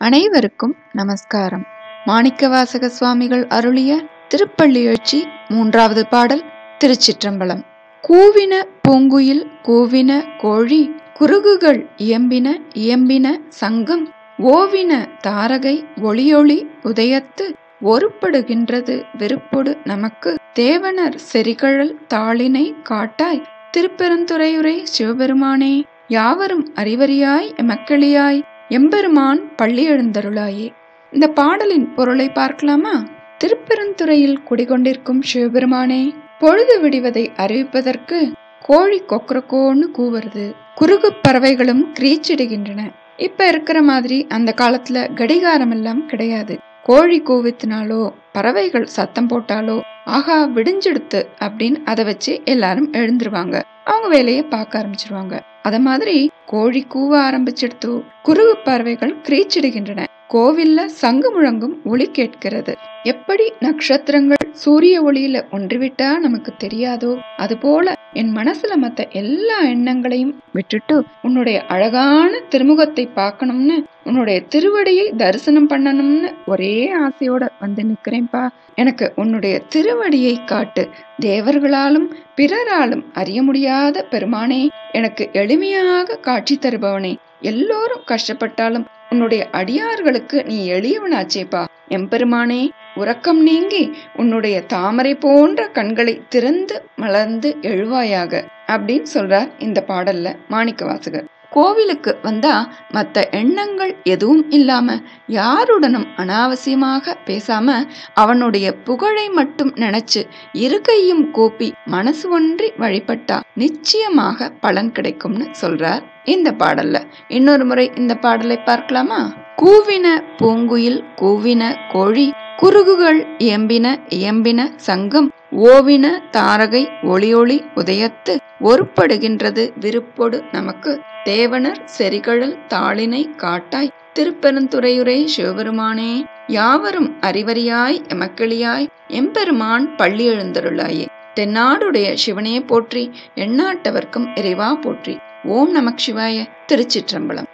அனைவருக்கும் நமஸ்காரம் மாணிக்கவாசக சுவாமிகள் அருளிய திருப்பள்ளி எழுச்சி மூன்றாவது பாடல் திருச்சிற்றம்பலம் கூவின பூங்குயில் கூவின கோழி குருகுகள் இயம்பின இயம்பின சங்கம் ஓவின தாரகை ஒளியொளி உதயத்து ஒருப்படுகின்றது விருப்பொடு நமக்கு தேவனர் செரிகழல் தாளினை காட்டாய் திருப்பெருந்துறையுரை சிவபெருமானே யாவரும் அறிவறியாய் எமக்களியாய் எம்பெருமான் பள்ளி எழுந்தருளாயே இந்த பாடலின் பொருளை பார்க்கலாமா திருப்பெருந்துறையில் குடிகொண்டிருக்கும் சிவபெருமானே பொழுது விடிவதை அறிவிப்பதற்கு கோழி கொக்கரக்கோன்னு கூவுறது குறுகு பறவைகளும் கிரீச்சிடுகின்றன இப்ப இருக்கிற மாதிரி அந்த காலத்துல கடிகாரம் எல்லாம் கிடையாது கோழி கூவித்தினாலோ பறவைகள் சத்தம் போட்டாலோ ஆகா விடிஞ்செடுத்து அப்படின்னு அதை வச்சு எல்லாரும் எழுந்துருவாங்க அவங்க வேலையை பார்க்க ஆரம்பிச்சிருவாங்க அத மாதிரி கோழி கூவ ஆரம்பிச்சிடுத்து குருகு பறவைகள் கிரீச்சிடுகின்றன கோவில்ல சங்கு முழங்கும் ஒளி கேட்கிறது எப்படி நட்சத்திரங்கள் சூரிய ஒளியில ஒன்றிவிட்டா நமக்கு தெரியாதோ அதுபோல என் மனசுல மத்த எல்லா எண்ணங்களையும் விட்டுட்டு உன்னுடைய அழகான திருமுகத்தை பார்க்கணும்னு உன்னுடைய திருவடியை தரிசனம் பண்ணணும்னு ஒரே ஆசையோட வந்து நிக்கிறேன்பா எனக்கு உன்னுடைய திருவடியை காட்டு தேவர்களாலும் பிறராலும் அறிய முடியாத பெருமானே எனக்கு எளிமையாக காட்சி தருபவனே எல்லோரும் கஷ்டப்பட்டாலும் உன்னுடைய அடியார்களுக்கு நீ எளியவனாச்சேப்பா எம்பெருமானே உறக்கம் நீங்கி உன்னுடைய தாமரை போன்ற கண்களை திறந்து மலர்ந்து எழுவாயாக அப்படின்னு சொல்றார் இந்த பாடல்ல மாணிக்க வாசகர் கோவிலுக்கு வந்தா மத்த எண்ணங்கள் எதுவும் இல்லாம யாருடனும் அனாவசியமாக பேசாம அவனுடைய புகழை மட்டும் நினைச்சு இருக்கையும் கூப்பி மனசு ஒன்றி வழிபட்டா நிச்சயமாக பலன் கிடைக்கும்னு சொல்றார் இந்த பாடல்ல இன்னொரு முறை இந்த பாடலை பார்க்கலாமா கூவின பூங்குயில் கூவின கோழி குருகுகள் இயம்பின இயம்பின சங்கம் ஓவின தாரகை ஒளியொளி உதயத்து ஒருப்படுகின்றது விருப்பொடு நமக்கு தேவனர் செரிகழல் தாளினை காட்டாய் திருப்பெருந்துறையுரை சிவபெருமானே யாவரும் அறிவறியாய் எமக்களியாய் எம்பெருமான் பள்ளி எழுந்தருளாயே தென்னாடுடைய சிவனே போற்றி எண்ணாட்டவர்க்கும் இறைவா போற்றி ஓம் நமக் சிவாய திருச்சிற்றம்பலம்